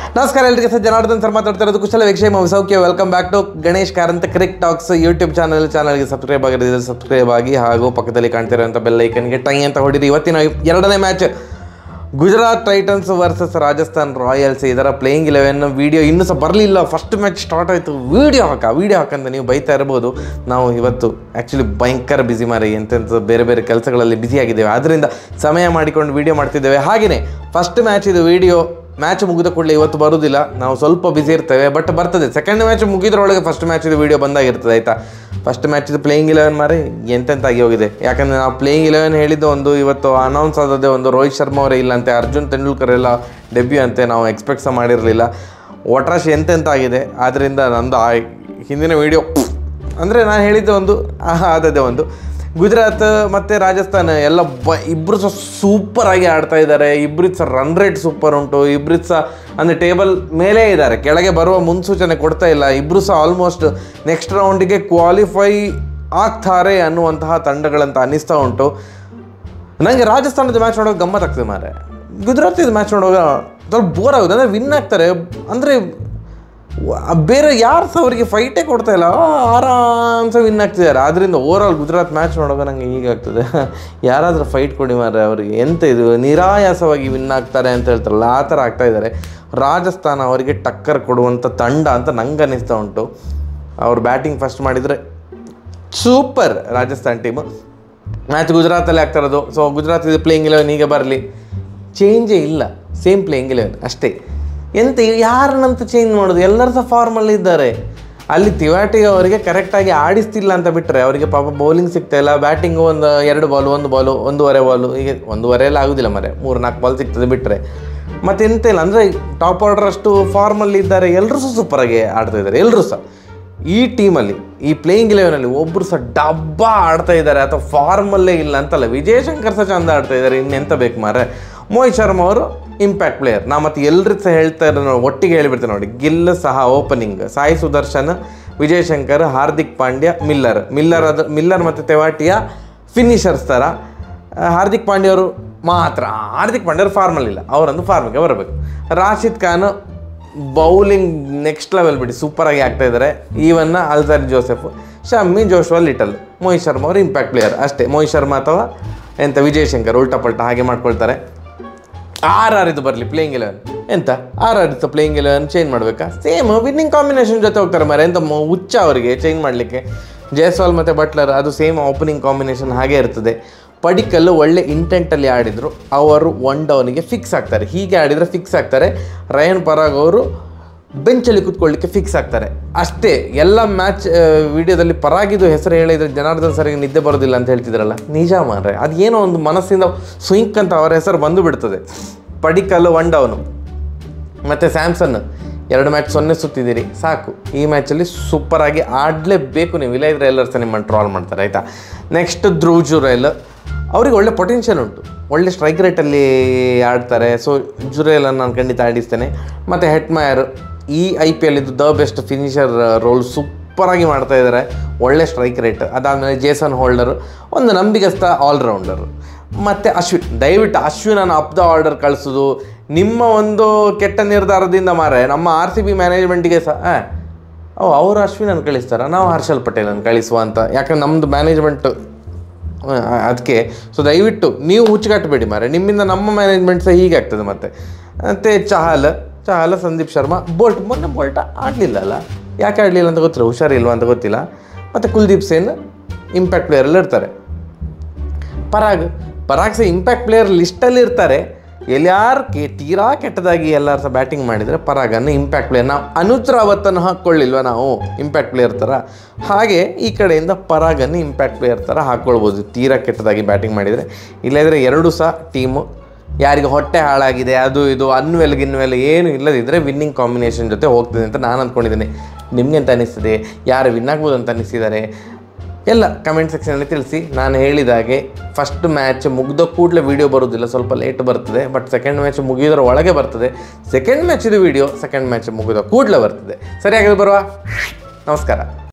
ನಮಸ್ಕಾರ ಎಲ್ರಿಗೆ sir Janardhan sir ಮಾತಾಡ್ತಾ ಇರೋದು ಕುಶಲ ವೀಕ್ಷೆ ಸೌಖ್ಯ welcome back to Ganesh Karanth cric talks YouTube channel ಚಾನಲ್ಗೆ ಸಬ್ಸ್ಕ್ರೈಬ್ ಆಗಿರೋದು ಸಬ್ಸ್ಕ್ರೈಬ್ ಆಗಿ ಹಾಗೂ ಪಕ್ಕದಲ್ಲಿ ಕಾಣ್ತಿರೋಂಥ ಬೆಲ್ ಐಕನ್ಗೆ ಟೈ ಅಂತ ಹೊಡಿರಿ ಇವತ್ತಿನ ಎರಡನೇ match Gujarat titans versus Rajasthan royals ಇದರ ಪ್ಲೇಯಿಂಗ್ ಇಲೆವೆನ್ ವಿಡಿಯೋ ಇನ್ನೂ ಸಹ ಬರಲಿಲ್ಲ ಫಸ್ಟ್ ಮ್ಯಾಚ್ ಸ್ಟಾರ್ಟ್ ಆಯಿತು ವೀಡಿಯೋ ಹಾಕ ವೀಡಿಯೋ ಹಾಕಂತ ನೀವು ಬೈತಾ ಇರ್ಬೋದು ನಾವು ಇವತ್ತು ಆ್ಯಕ್ಚುಲಿ ಭಯಂಕರ ಬ್ಯುಸಿ ಮಾರಿ ಎಂತೆಂಥ ಬೇರೆ ಬೇರೆ ಕೆಲಸಗಳಲ್ಲಿ ಬ್ಯುಸಿ ಆಗಿದ್ದೇವೆ ಆದ್ದರಿಂದ ಸಮಯ ಮಾಡಿಕೊಂಡು ವೀಡಿಯೋ ಮಾಡ್ತಿದ್ದೇವೆ ಹಾಗೆಯೇ ಫಸ್ಟ್ ಮ್ಯಾಚ್ ಇದು ವೀಡಿಯೋ ಮ್ಯಾಚ್ ಮುಗಿದ ಕೂಡಲೇ ಇವತ್ತು ಬರೋದಿಲ್ಲ ನಾವು ಸ್ವಲ್ಪ ಬಿಸಿ ಇರ್ತೇವೆ ಬಟ್ ಬರ್ತದೆ ಸೆಕೆಂಡ್ ಮ್ಯಾಚ್ ಮುಗಿದ್ರೊಳಗೆ ಫಸ್ಟ್ ಮ್ಯಾಚ್ ಇದು ವೀಡಿಯೋ ಬಂದಾಗಿರ್ತದೆ ಆಯಿತಾ ಫಸ್ಟ್ ಮ್ಯಾಚ್ ಇದು ಪ್ಲೇಯಿಂಗ್ ಇಲೆವೆನ್ ಮಾರಿ ಎಂತೆಂತ ಆಗಿ ಹೋಗಿದೆ ಯಾಕಂದರೆ ನಾವು ಪ್ಲೇಯಿಂಗ್ ಇಲೆವೆನ್ ಹೇಳಿದ್ದು ಒಂದು ಇವತ್ತು ಅನೌನ್ಸ್ ಆದದ್ದೇ ಒಂದು ರೋಹಿತ್ ಶರ್ಮಾ ಅವರೇ ಇಲ್ಲಂತೆ ಅರ್ಜುನ್ ತೆಂಡೂಲ್ಕರ್ ಎಲ್ಲ ಡೆಬ್ಯೂ ಅಂತೆ ನಾವು ಎಕ್ಸ್ಪೆಕ್ಟ್ ಸಹ ಮಾಡಿರಲಿಲ್ಲ ಒಟ್ರಾಶ್ ಎಂತೆಂತ ಆಗಿದೆ ಆದ್ದರಿಂದ ನಂದು ಆ ಹಿಂದಿನ ವೀಡಿಯೋ ಅಂದರೆ ನಾನು ಹೇಳಿದ್ದೆ ಒಂದು ಆದದ್ದೇ ಒಂದು ಗುಜರಾತ್ ಮತ್ತು ರಾಜಸ್ಥಾನ ಎಲ್ಲ ಬ ಇಬ್ಬರು ಸಹ ಸೂಪರಾಗಿ ಆಡ್ತಾ ಇದ್ದಾರೆ ಇಬ್ಬರಿದ್ದು ಸಹ ರನ್ ರೇಟ್ ಸೂಪರ್ ಉಂಟು ಇಬ್ಬರಿದ್ದು ಸಹ ಅಂದರೆ ಟೇಬಲ್ ಮೇಲೇ ಇದ್ದಾರೆ ಕೆಳಗೆ ಬರುವ ಮುನ್ಸೂಚನೆ ಕೊಡ್ತಾ ಇಲ್ಲ ಇಬ್ಬರು ಸಹ ಆಲ್ಮೋಸ್ಟ್ ನೆಕ್ಸ್ಟ್ ರೌಂಡಿಗೆ ಕ್ವಾಲಿಫೈ ಆಗ್ತಾರೆ ಅನ್ನುವಂತಹ ತಂಡಗಳಂತ ಅನ್ನಿಸ್ತಾ ಉಂಟು ನನಗೆ ರಾಜಸ್ಥಾನದ ಮ್ಯಾಚ್ ನೋಡೋಕೆ ಗಮ್ಮತ್ ಆಗ್ತದೆ ಮಾರೆ ಗುಜರಾತಿದ ಮ್ಯಾಚ್ ನೋಡುವಾಗ ಸ್ವಲ್ಪ ಬೋರ್ ಆಗುತ್ತೆ ಅಂದರೆ ವಿನ್ ಆಗ್ತಾರೆ ಅಂದರೆ ಬೇರೆ ಯಾರು ಸಹ ಅವರಿಗೆ ಫೈಟೇ ಕೊಡ್ತಾ ಇಲ್ಲ ಆ, ಆರಾಮ್ಸೆ ವಿನ್ ಆಗ್ತಿದ್ದಾರೆ ಆದ್ದರಿಂದ ಓವರಾಲ್ ಗುಜರಾತ್ ಮ್ಯಾಚ್ ನೋಡುವಾಗ ನನಗೆ ಹೀಗಾಗ್ತದೆ ಯಾರಾದರೂ ಫೈಟ್ ಕೊಡಿ ಮಾರೆ ಅವರಿಗೆ ಎಂತ ಇದು ನಿರಾಯಾಸವಾಗಿ ವಿನ್ ಆಗ್ತಾರೆ ಅಂತ ಹೇಳ್ತಾರಲ್ಲ ಆ ಥರ ಆಗ್ತಾ ಇದ್ದಾರೆ ರಾಜಸ್ಥಾನ ಅವರಿಗೆ ಟಕ್ಕರ್ ಕೊಡುವಂಥ ತಂಡ ಅಂತ ನಂಗೆ ಅನ್ನಿಸ್ತಾ ಉಂಟು ಅವ್ರು ಬ್ಯಾಟಿಂಗ್ ಫಸ್ಟ್ ಮಾಡಿದರೆ ಸೂಪರ್ ರಾಜಸ್ಥಾನ್ ಟೀಮು ಮ್ಯಾಚ್ ಗುಜರಾತಲ್ಲಿ ಆಗ್ತಾ ಇರೋದು ಸೊ ಗುಜರಾತ್ ಇದು ಪ್ಲೇಯಿಂಗ್ ಇಲೆವೆನ್ ಈಗ ಬರಲಿ ಚೇಂಜೇ ಇಲ್ಲ ಸೇಮ್ ಪ್ಲೇಯಿಂಗ್ ಇಲೆವೆನ್ ಅಷ್ಟೇ ಎಂತ ಯಾರನ್ನಂತ ಚೇಂಜ್ ಮಾಡೋದು ಎಲ್ಲರೂ ಸಹ ಫಾರ್ಮಲ್ಲಿ ಇದ್ದಾರೆ ಅಲ್ಲಿ ತಿವಾಟಿ ಅವರಿಗೆ ಕರೆಕ್ಟಾಗಿ ಆಡಿಸ್ತಿಲ್ಲ ಅಂತ ಬಿಟ್ಟರೆ ಅವರಿಗೆ ಪಾಪ ಬೌಲಿಂಗ್ ಸಿಗ್ತಾ ಇಲ್ಲ ಬ್ಯಾಟಿಂಗು ಒಂದು ಎರಡು ಬಾಲು ಒಂದು ಬಾಲು ಒಂದೂವರೆ ಬಾಲು ಹೀಗೆ ಒಂದೂವರೆ ಎಲ್ಲ ಆಗೋದಿಲ್ಲ ಮರೆ ಮೂರು ನಾಲ್ಕು ಬಾಲ್ ಸಿಗ್ತದೆ ಬಿಟ್ಟರೆ ಮತ್ತೆ ಎಂತ ಇಲ್ಲ ಅಂದರೆ ಟಾಪ್ ಆರ್ಡರ್ ಅಷ್ಟು ಫಾರ್ಮಲ್ಲಿ ಇದ್ದಾರೆ ಎಲ್ಲರೂ ಸಹ ಸೂಪರಾಗಿ ಆಡ್ತಾ ಇದ್ದಾರೆ ಎಲ್ಲರೂ ಸಹ ಈ ಟೀಮಲ್ಲಿ ಈ ಪ್ಲೇಯಿಂಗ್ ಇಲೆವೆನಲ್ಲಿ ಒಬ್ಬರು ಸಹ ಡಬ್ಬ ಆಡ್ತಾ ಇದ್ದಾರೆ ಅಥವಾ ಫಾರ್ಮಲ್ಲೇ ಇಲ್ಲ ಅಂತಲ್ಲ ವಿಜಯ್ ಶಂಕರ್ ಸಹ ಚಂದ ಆಡ್ತಾ ಇದ್ದಾರೆ ಇನ್ನೆಂತ ಬೇಕು ಮಾರೆ ಮೋಹಿತ್ ಶರ್ಮಾ ಅವರು ಇಂಪ್ಯಾಕ್ಟ್ ಪ್ಲೇಯರ್ ನಾ ಮತ್ತು ಎಲ್ಲರೂ ಸಹ ಹೇಳ್ತಾ ಇರೋ ನೋಡಿ ಒಟ್ಟಿಗೆ ಹೇಳಿಬಿಡ್ತೇನೆ ನೋಡಿ ಗಿಲ್ ಸಹ opening Sai Sudharsan Vijay Shankar Hardik Pandya Miller Miller ಅದು ಮಿಲ್ಲರ್ ಮತ್ತು ತೆವಾಟಿಯ ಫಿನಿಷರ್ಸ್ ಥರ ಆ, ಹಾರ್ದಿಕ್ ಪಾಂಡ್ಯ ಅವರು ಮಾತ್ರ ಹಾರ್ದಿಕ್ ಪಾಂಡ್ಯ ಅವರು ಫಾರ್ಮಲ್ ಇಲ್ಲ ಅವರೊಂದು ಫಾರ್ಮಿಗೆ ಬರಬೇಕು Rashid Khan bowling next level ಬಿಡಿ ಸೂಪರಾಗಿ ಆಗ್ತಾ ಇದ್ದಾರೆ ಈವನ್ನ Alzarri Joseph Shami Joshua Little Mohit Sharma ಅವರು ಇಂಪ್ಯಾಕ್ಟ್ ಪ್ಲೇಯರ್ ಅಷ್ಟೇ ಮೋಹಿತ್ ಶರ್ಮಾ ಅಥವಾ ಎಂತ ವಿಜಯ್ ಶಂಕರ್ ಉಲ್ಟಾ ಪಲ್ಟಾ ಹಾಗೆ ಮಾಡ್ಕೊಳ್ತಾರೆ ಆರ್ ಆರ್ ಇದು ಬರಲಿ ಪ್ಲೇಯಿಂಗ್ ಇಲೆವೆನ್ ಎಂತ ಆರ್ ಆರ್ ಇತ್ತು ಪ್ಲೇಯಿಂಗ್ ಇಲೆವೆನ್ ಚೇಂಜ್ ಮಾಡಬೇಕಾ ಸೇಮ್ ವಿನ್ನಿಂಗ್ ಕಾಂಬಿನೇಷನ್ ಜೊತೆ ಹೋಗ್ತಾರೆ ಮರೆ ಎಂತ ಮ- ಹುಚ್ಚ ಅವರಿಗೆ ಚೇಂಜ್ ಮಾಡಲಿಕ್ಕೆ ಜೈಸ್ವಾಲ್ ಮತ್ತು ಬಟ್ಲರ್ ಅದು ಸೇಮ್ ಓಪನಿಂಗ್ ಕಾಂಬಿನೇಷನ್ ಹಾಗೆ ಇರ್ತದೆ ಪಡಿಕಲ್ಲು ಒಳ್ಳೆ ಇಂಟೆಂಟಲ್ಲಿ ಆಡಿದರು ಅವರು ಒನ್ ಡೌನಿಗೆ ಫಿಕ್ಸ್ ಆಗ್ತಾರೆ ಹೀಗೆ ಆಡಿದರೆ ಫಿಕ್ಸ್ ಆಗ್ತಾರೆ ರಯನ್ ಪರಾಗ್ ಅವರು ಬೆಂಚಲ್ಲಿ ಕೂತ್ಕೊಳ್ಳಿಕ್ಕೆ ಫಿಕ್ಸ್ ಆಗ್ತಾರೆ ಅಷ್ಟೇ ಎಲ್ಲ ಮ್ಯಾಚ್ ವಿಡಿಯೋದಲ್ಲಿ ಪರಾಗಿದ್ದು ಹೆಸರು ಹೇಳಿದರೆ ಜನಾರ್ದನ್ ಸರಿಗೆ ನಿದ್ದೆ ಬರೋದಿಲ್ಲ ಅಂತ ಹೇಳ್ತಿದ್ರಲ್ಲ ನಿಜ ಮಾರ್ರೆ ಅದು ಏನೋ ಒಂದು ಮನಸ್ಸಿಂದ ಸ್ವಿಂಕ್ ಅಂತ ಅವರ ಹೆಸರು ಬಂದು ಬಿಡ್ತದೆ ಪಡಿಕಲ್ಲು ಒನ್ ಡೌನು ಮತ್ತು ಸ್ಯಾಮ್ಸನ್ ಎರಡು ಮ್ಯಾಚ್ ಸೊನ್ನೆ ಸುತ್ತಿದ್ದೀರಿ ಸಾಕು ಈ ಮ್ಯಾಚಲ್ಲಿ ಸೂಪರಾಗಿ ಆಡಲೇಬೇಕು ನೀವು ಇಲ್ಲ ಇದ್ರೆ ಎಲ್ಲರೂ ಸಹ ನಿಮ್ಮನ್ನು ಟ್ರಾಲ್ ಮಾಡ್ತಾರೆ ಆಯಿತಾ ನೆಕ್ಸ್ಟ್ ಧ್ರುವ್ ಜುರೇಲ್ ಅವ್ರಿಗೆ ಒಳ್ಳೆ ಪೊಟೆನ್ಷಿಯಲ್ ಉಂಟು ಒಳ್ಳೆ ಸ್ಟ್ರೈಕ್ ರೇಟಲ್ಲಿ ಆಡ್ತಾರೆ ಸೊ ಜುರೇಲನ್ನು ನಾನು ಖಂಡಿತ ಆಡಿಸ್ತೇನೆ ಮತ್ತು ಹೆಟ್ಮಯರ್ ಈ ಐ ಪಿ ಎಲ್ ಇದು ದ ಬೆಸ್ಟ್ ಫಿನಿಷರ್ ರೋಲ್ ಸೂಪರಾಗಿ ಮಾಡ್ತಾ ಇದ್ದಾರೆ ಒಳ್ಳೆ ಸ್ಟ್ರೈಕ್ ರೇಟ್ ಅದಾದಮೇಲೆ ಜೇಸನ್ ಹೋಲ್ಡರ್ ಒಂದು ನಂಬಿಕಸ್ಥ ಆಲ್ರೌಂಡರು ಮತ್ತು ಅಶ್ವಿನ್ ದಯವಿಟ್ಟು ಅಶ್ವಿನನ್ನು ಅಪ್ ದ ಆರ್ಡರ್ ಕಳಿಸೋದು ನಿಮ್ಮ ಒಂದು ಕೆಟ್ಟ ನಿರ್ಧಾರದಿಂದ ಮಾರೆ ನಮ್ಮ ಆರ್ ಸಿ ಬಿ ಮ್ಯಾನೇಜ್ಮೆಂಟಿಗೆ ಸಹ ಆ, ಓ ಅವರು ಅಶ್ವಿನನ್ನು ಕಳಿಸ್ತಾರ ನಾವು ಹರ್ಷಲ್ ಪಟೇಲನ್ನು ಕಳಿಸುವ ಅಂತ ಯಾಕಂದ್ರೆ ನಮ್ಮದು ಮ್ಯಾನೇಜ್ಮೆಂಟ್ ಅದಕ್ಕೆ ಸೊ ದಯವಿಟ್ಟು ನೀವು ಹುಚ್ಚುಗಟ್ಟಬೇಡಿ ಮಾರೆ ನಿಮ್ಮಿಂದ ನಮ್ಮ ಮ್ಯಾನೇಜ್ಮೆಂಟ್ ಸಹ ಹೀಗೆ ಆಗ್ತದೆ ಮತ್ತೆ ಮತ್ತು ಚಹಲ್ ಚಹಲ್ ಸಂದೀಪ್ ಶರ್ಮಾ ಬೋಲ್ಟ್ ಮೊನ್ನೆ ಬೋಲ್ಟ ಆಡಲಿಲ್ಲ ಅಲ್ಲ ಯಾಕೆ ಆಡಲಿಲ್ಲ ಅಂತ ಗೊತ್ತಿಲ್ಲ ಹುಷಾರಿಲ್ವಾ ಅಂತ ಗೊತ್ತಿಲ್ಲ ಮತ್ತು ಕುಲ್ದೀಪ್ ಸೇನ್ ಇಂಪ್ಯಾಕ್ಟ್ ಪ್ಲೇಯರಲ್ಲಿ ಇರ್ತಾರೆ ಪರಾಗ್ ಪರಾಗ್ ಸಹ ಇಂಪ್ಯಾಕ್ಟ್ ಪ್ಲೇಯರ್ ಲಿಸ್ಟಲ್ಲಿ ಇರ್ತಾರೆ ಎಲ್ಯಾರು ಕೆ ತೀರಾ ಕೆಟ್ಟದಾಗಿ ಎಲ್ಲರೂ ಸಹ ಬ್ಯಾಟಿಂಗ್ ಮಾಡಿದರೆ ಪರಾಗನ್ನು ಇಂಪ್ಯಾಕ್ಟ್ ಪ್ಲೇಯರ್ ನಾವು ಅನುತ್ರ ಅವತ್ತನ್ನು ಹಾಕ್ಕೊಳ್ಳಿಲ್ವ ನಾವು ಇಂಪ್ಯಾಕ್ಟ್ ಪ್ಲೇಯರ್ ಥರ ಹಾಗೆ ಈ ಕಡೆಯಿಂದ ಪರಾಗನ್ನು ಇಂಪ್ಯಾಕ್ಟ್ ಪ್ಲೇಯರ್ ಥರ ಹಾಕ್ಕೊಳ್ಬೋದು ತೀರಾ ಕೆಟ್ಟದಾಗಿ ಬ್ಯಾಟಿಂಗ್ ಮಾಡಿದರೆ ಇಲ್ಲದಿದ್ದರೆ ಎರಡೂ ಸಹ ಟೀಮು ಯಾರಿಗೆ ಹೊಟ್ಟೆ ಹಾಳಾಗಿದೆ ಅದು ಇದು ಅನ್ವೆಲ್ ಗಿನ್ವೆಲ್ ಏನು ಇಲ್ಲದಿದ್ದರೆ ವಿನ್ನಿಂಗ್ ಕಾಂಬಿನೇಷನ್ ಜೊತೆ ಹೋಗ್ತದೆ ಅಂತ ನಾನು ಅಂದ್ಕೊಂಡಿದ್ದೀನಿ ನಿಮಗೆ ಅಂತ ಅನಿಸ್ತದೆ ಯಾರು ವಿನ್ ಆಗ್ಬೋದು ಅಂತ ಅನಿಸಿದ್ದಾರೆ ಎಲ್ಲ ಕಮೆಂಟ್ ಸೆಕ್ಷನಲ್ಲಿ ತಿಳಿಸಿ ನಾನು ಹೇಳಿದಾಗೆ ಫಸ್ಟ್ ಮ್ಯಾಚ್ ಮುಗ್ದ ಕೂಡಲೇ ವೀಡಿಯೋ ಬರೋದಿಲ್ಲ ಸ್ವಲ್ಪ ಲೇಟ್ ಬರ್ತದೆ ಬಟ್ ಸೆಕೆಂಡ್ ಮ್ಯಾಚ್ ಮುಗಿಯೋದ್ರ ಒಳಗೆ ಬರ್ತದೆ ಸೆಕೆಂಡ್ ಮ್ಯಾಚಿದು ವೀಡಿಯೋ ಸೆಕೆಂಡ್ ಮ್ಯಾಚ್ ಮುಗಿದ ಕೂಡಲೇ ಬರ್ತದೆ ಸರಿಯಾಗಿ ಬರುವ ನಮಸ್ಕಾರ